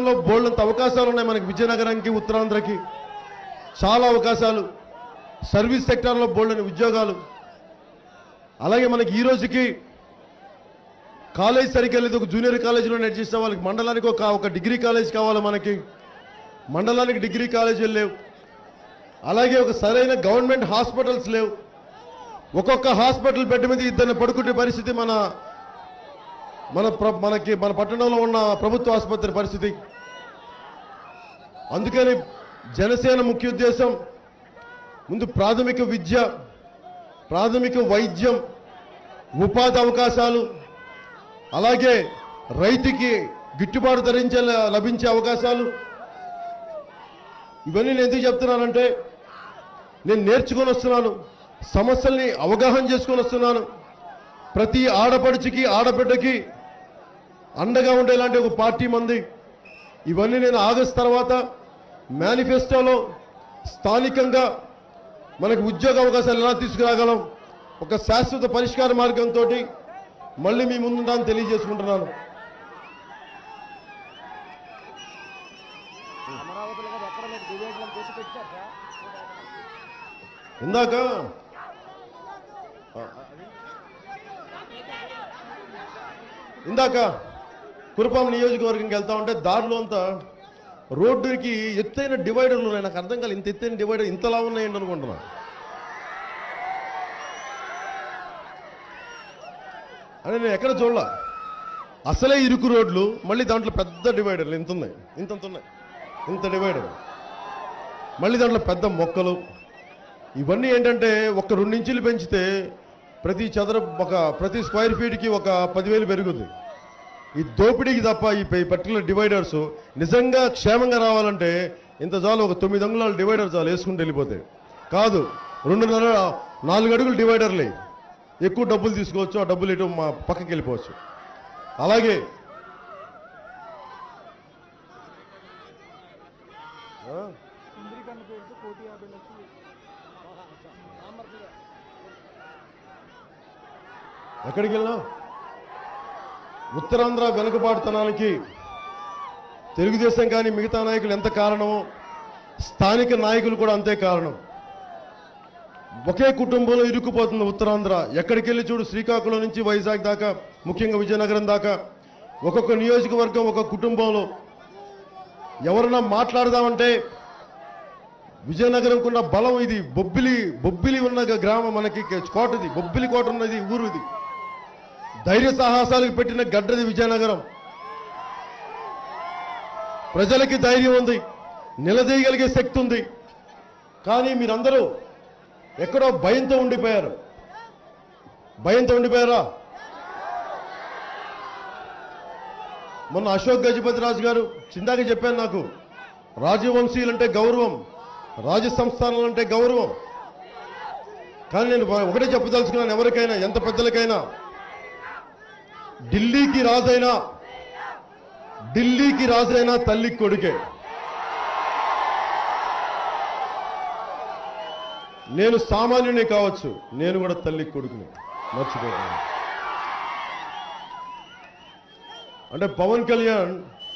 రంగంలో బోల్డంత అవకాశాలు ఉన్నాయి మనకి విజయనగరానికి ఉత్తరాంధ్రకి చాలా అవకాశాలు సర్వీస్ సెక్టార్లో బోల్డని ఉద్యోగాలు అలాగే మనకి ఈ రోజుకి కాలేజ్ సరిగ్గా లేదు ఒక జూనియర్ కాలేజీలో నెట్ చేసిన వాళ్ళకి మండలానికి ఒక ఒక డిగ్రీ కాలేజ్ కావాలి మనకి మండలానికి డిగ్రీ కాలేజీలు లేవు అలాగే ఒక సరైన గవర్నమెంట్ హాస్పిటల్స్ లేవు ఒక్కొక్క హాస్పిటల్ బెడ్ మీద ఇద్దరిని పడుకునే పరిస్థితి మన మన ప్ర- మనకి మన పట్టణంలో ఉన్న ప్రభుత్వ ఆసుపత్రి పరిస్థితి అందుకని జనసేన ముఖ్య ఉద్దేశం ముందు ప్రాథమిక విద్య ప్రాథమిక వైద్యం ఉపాధి అవకాశాలు అలాగే రైతుకి గిట్టుబాటు ధరించే లభించే అవకాశాలు ఇవన్నీ నేను ఎందుకు చెప్తున్నానంటే నేను నేర్చుకొని వస్తున్నాను సమస్యల్ని అవగాహన చేసుకొని వస్తున్నాను ప్రతి ఆడపడుచుకి ఆడబిడ్డకి అండగా ఉండేలాంటి ఒక పార్టీ మంది ఇవన్నీ నేను ఆగస్ట్ తర్వాత మేనిఫెస్టోలో స్థానికంగా మనకు ఉద్యోగ అవకాశాలు ఎలా తీసుకురాగలం ఒక శాశ్వత పరిష్కార మార్గంతో మళ్ళీ మీ ముందుంటాను తెలియజేసుకుంటున్నాను అమరావతిలో కదా ఎక్కడ మీకు డిబేట్లను చేసి పెట్టారు సార్ ఇందాక ఇందాక కురుపాం నియోజకవర్గంకి వెళ్తా ఉంటే దారిలో అంతా రోడ్డుకి ఎత్తైన డివైడర్లు ఉన్నాయి నాకు అర్థం కాలేదు ఇంత ఎత్తైన డివైడర్ ఇంతలా ఉన్నాయండి అనుకుంటున్నా అని నేను ఎక్కడ చూడలా అసలే ఇరుకు రోడ్లు మళ్ళీ దాంట్లో పెద్ద డివైడర్లు ఇంత ఉన్నాయి ఇంత ఇంత ఉన్నాయి ఇంత డివైడర్ మళ్ళీ దాంట్లో పెద్ద మొక్కలు ఇవన్నీ ఏంటంటే ఒక రెండు ఇంచులు పెంచితే ప్రతి చదర ఒక ప్రతి స్క్వేర్ ఫీట్కి ఒక పదివేలు పెరుగుద్ది ఈ దోపిడీకి తప్ప ఈ ప- ఈ పర్టికులర్ డివైడర్స్ నిజంగా క్షేమంగా రావాలంటే ఇంత చాలు ఒక తొమ్మిది అంగుళాల డివైడర్ చాలు వేసుకుంటూ వెళ్ళిపోతాయి కాదు రెండున్నర నాలుగు అడుగులు డివైడర్లే ఎక్కువ డబ్బులు తీసుకోవచ్చు ఆ డబ్బులు ఇటు మా పక్కకి వెళ్ళిపోవచ్చు అలాగే ఆ? సుందరీకరణ పేరుతో కోటి యాభై లక్షలు సామర్థ్యం ఎక్కడికి వెళ్ళినా ఉత్తరాంధ్ర వెనుకబాటుతనానికి తెలుగుదేశం కానీ మిగతా నాయకులు ఎంత కారణమో స్థానిక నాయకులు కూడా అంతే కారణం ఒకే కుటుంబంలో ఇరుక్కుపోతుంది ఉత్తరాంధ్ర ఎక్కడికి వెళ్ళి చూడు శ్రీకాకుళం నుంచి వైజాగ్ దాకా ముఖ్యంగా విజయనగరం దాకా ఒక్కొక్క నియోజకవర్గం ఒక కుటుంబంలో ఎవరన్నా మాట్లాడదామంటే విజయనగరంకున్న బలం ఇది బొబ్బిలి బొబ్బిలి ఉన్న గ్రామం మనకి కోటది బొబ్బిలి కోట ఉన్నది ఊరు ఇది ధైర్య సాహసాలకు పెట్టిన గడ్డది విజయనగరం ప్రజలకి ధైర్యం ఉంది నిలదీయగలిగే శక్తి ఉంది కానీ మీరందరూ ఎక్కడో భయంతో ఉండిపోయారు భయంతో ఉండిపోయారా మొన్న అశోక్ గజపతి రాజు గారు చిందాక చెప్పాను నాకు రాజవంశీయులంటే గౌరవం రాజ సంస్థానాలంటే గౌరవం కానీ నేను ఒకటే చెప్పదలుచుకున్నాను ఎవరికైనా ఎంత పెద్దలకైనా ఢిల్లీకి రాజైనా ఢిల్లీకి రాజైనా తల్లి కొడుకే నేను సామాన్యుని కావచ్చు నేను కూడా తల్లి కొడుకుని మర్చిపోతాను అంటే పవన్ కళ్యాణ్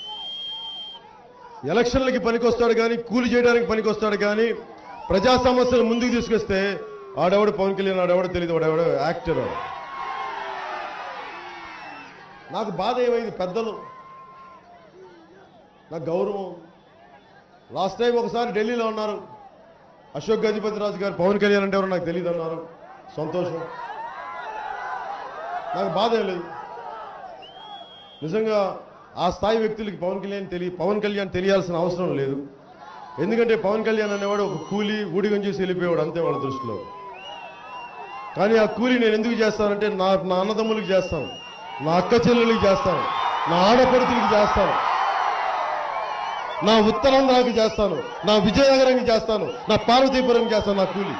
ఎలక్షన్లకి పనికొస్తాడు కానీ కూలి చేయడానికి పనికొస్తాడు కానీ ప్రజా సమస్యలు ముందుకు తీసుకొస్తే ఆడెవడు పవన్ కళ్యాణ్ ఆడెవడో తెలియదు వాడెవడో యాక్టర్ వాడు. నాకు బాధ ఏమైంది పెద్దలు నాకు గౌరవం లాస్ట్ టైం ఒకసారి ఢిల్లీలో ఉన్నారు అశోక్ గజపతి రాజు గారు పవన్ కళ్యాణ్ అంటే ఎవరో నాకు తెలియదు అన్నారు సంతోషం నాకు బాధ ఏం లేదు నిజంగా ఆ స్థాయి వ్యక్తులకి పవన్ కళ్యాణ్ తెలియ పవన్ కళ్యాణ్ తెలియాల్సిన అవసరం లేదు ఎందుకంటే పవన్ కళ్యాణ్ అనేవాడు ఒక కూలి ఊడిగం చేసి వెళ్ళిపోయాడు అంతే వాళ్ళ దృష్టిలో కానీ ఆ కూలి నేను ఎందుకు చేస్తానంటే నా నా అన్నదమ్ములకి చేస్తాను నా అక్క చెల్లెలకి చేస్తాను నా ఆడపడుతులకి చేస్తాను నా ఉత్తరాంధ్రాకి చేస్తాను నా విజయనగరంకి చేస్తాను నా పార్వతీపురంకి చేస్తాను నా కూలి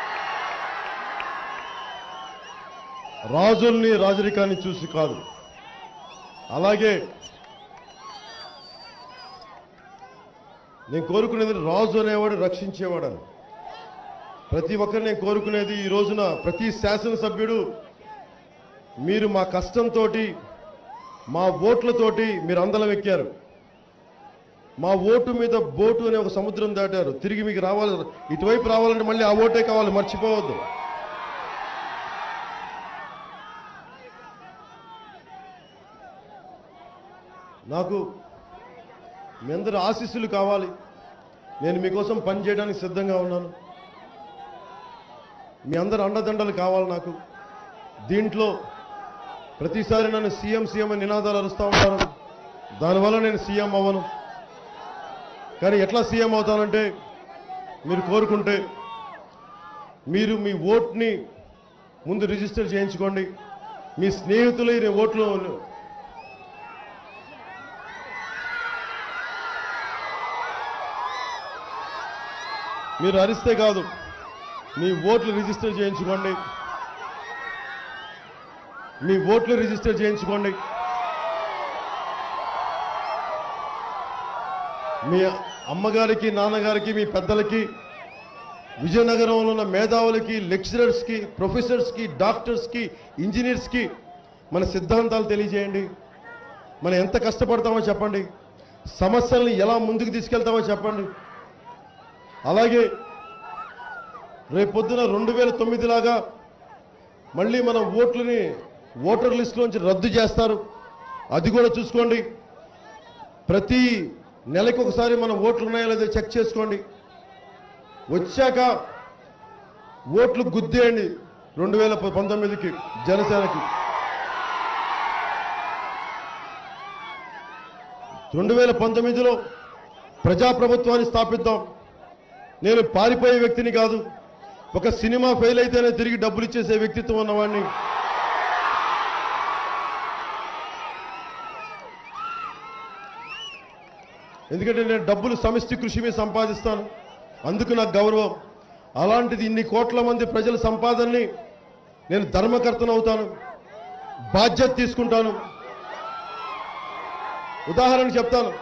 రాజుల్ని రాజరికాన్ని చూసి కాదు అలాగే నేను కోరుకునేది రాజు అనేవాడు రక్షించేవాడని ప్రతి ఒక్కరు నేను కోరుకునేది ఈ రోజున ప్రతి శాసనసభ్యుడు మీరు మా కష్టంతో మా ఓట్లతోటి మీరు అందలం ఎక్కారు మా ఓటు మీద బోటు అనే ఒక సముద్రం దాటారు తిరిగి మీకు రావాలి ఇటువైపు రావాలంటే మళ్ళీ ఆ ఓటే కావాలి మర్చిపోవద్దు నాకు మీ అందరి ఆశీస్సులు కావాలి నేను మీకోసం పని చేయడానికి సిద్ధంగా ఉన్నాను మీ అందరి అండదండలు కావాలి నాకు దీంట్లో ప్రతిసారి నన్ను సీఎం సీఎం అని నినాదాలు అరుస్తూ ఉంటారు దానివల్ల నేను సీఎం అవ్వను కానీ ఎట్లా సీఎం అవుతానంటే మీరు కోరుకుంటే మీరు మీ ఓట్ని ముందు రిజిస్టర్ చేయించుకోండి మీ స్నేహితులు ఈ ఓట్లు మీరు అరిస్తే కాదు మీ ఓట్లు రిజిస్టర్ చేయించుకోండి మీ ఓట్లు రిజిస్టర్ చేయించుకోండి మీ అమ్మగారికి నాన్నగారికి మీ పెద్దలకి విజయనగరంలో ఉన్న మేధావులకి లెక్చరర్స్కి ప్రొఫెసర్స్కి డాక్టర్స్కి ఇంజనీర్స్కి మన సిద్ధాంతాలు తెలియజేయండి మనం ఎంత కష్టపడతామో చెప్పండి సమస్యల్ని ఎలా ముందుకు తీసుకెళ్తామో చెప్పండి అలాగే రేపొద్దున రెండు వేల తొమ్మిది లాగా మళ్ళీ మన ఓట్లని ఓటర్ లిస్టులోంచి రద్దు చేస్తారు అది కూడా చూసుకోండి ప్రతి నెలకు ఒకసారి మన ఓట్లు ఉన్నాయో లేదో చెక్ చేసుకోండి వచ్చాక ఓట్లు గుద్దేయండి రెండు వేల పంతొమ్మిదికి జనసేనకి రెండు వేల పంతొమ్మిదిలో ప్రజాప్రభుత్వాన్ని స్థాపిద్దాం నేను పారిపోయే వ్యక్తిని కాదు ఒక సినిమా ఫెయిల్ అయితేనే తిరిగి డబ్బులు ఇచ్చేసే వ్యక్తిత్వం ఉన్నవాడిని ఎందుకంటే నేను డబ్బులు సమిష్టి కృషి మీద సంపాదిస్తాను అందుకు నాకు గౌరవం అలాంటిది ఇన్ని కోట్ల మంది ప్రజల సంపాదనని నేను ధర్మకర్తను అవుతాను బాధ్యత తీసుకుంటాను ఉదాహరణ చెప్తాను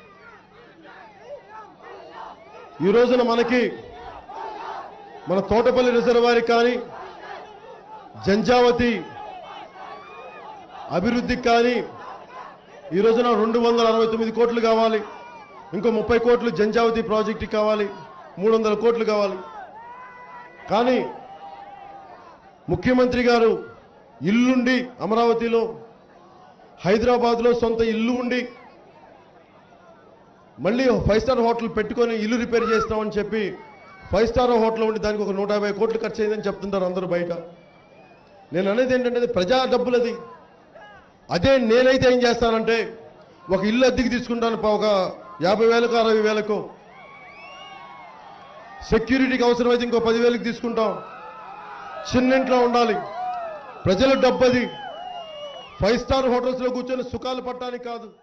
ఈ రోజున మనకి మన తోటపల్లి రిజర్వాయర్ కానీ జంజావతి అభివృద్ధికి కానీ ఈ రోజున రెండు వందల అరవై తొమ్మిది కోట్లు కావాలి ఇంకో ముప్పై కోట్లు జంజావతి ప్రాజెక్టుకి కావాలి మూడు వందల కోట్లు కావాలి కానీ ముఖ్యమంత్రి గారు ఇల్లుండి అమరావతిలో హైదరాబాద్లో సొంత ఇల్లు ఉండి మళ్ళీ ఫైవ్ స్టార్ హోటల్ పెట్టుకొని ఇల్లు రిపేర్ చేస్తామని చెప్పి ఫైవ్ స్టార్ హోటల్ ఉండి దానికి ఒక నూట యాభై కోట్లు ఖర్చు అయిందని చెప్తుంటారు అందరూ బయట నేను అనేది ఏంటంటే అది ప్రజా డబ్బులు అది అదే నేనైతే ఏం చేస్తానంటే ఒక ఇల్లు అద్దెకి తీసుకుంటాను ప- ఒక యాభై వేలకు అరవై వేలకు సెక్యూరిటీకి అవసరమైతే ఇంకో పదివేలకు తీసుకుంటాం చిన్నింట్లో ఉండాలి ప్రజల డబ్బు అది ఫైవ్ స్టార్ హోటల్స్లో కూర్చొని సుఖాలు పట్టడానికి కాదు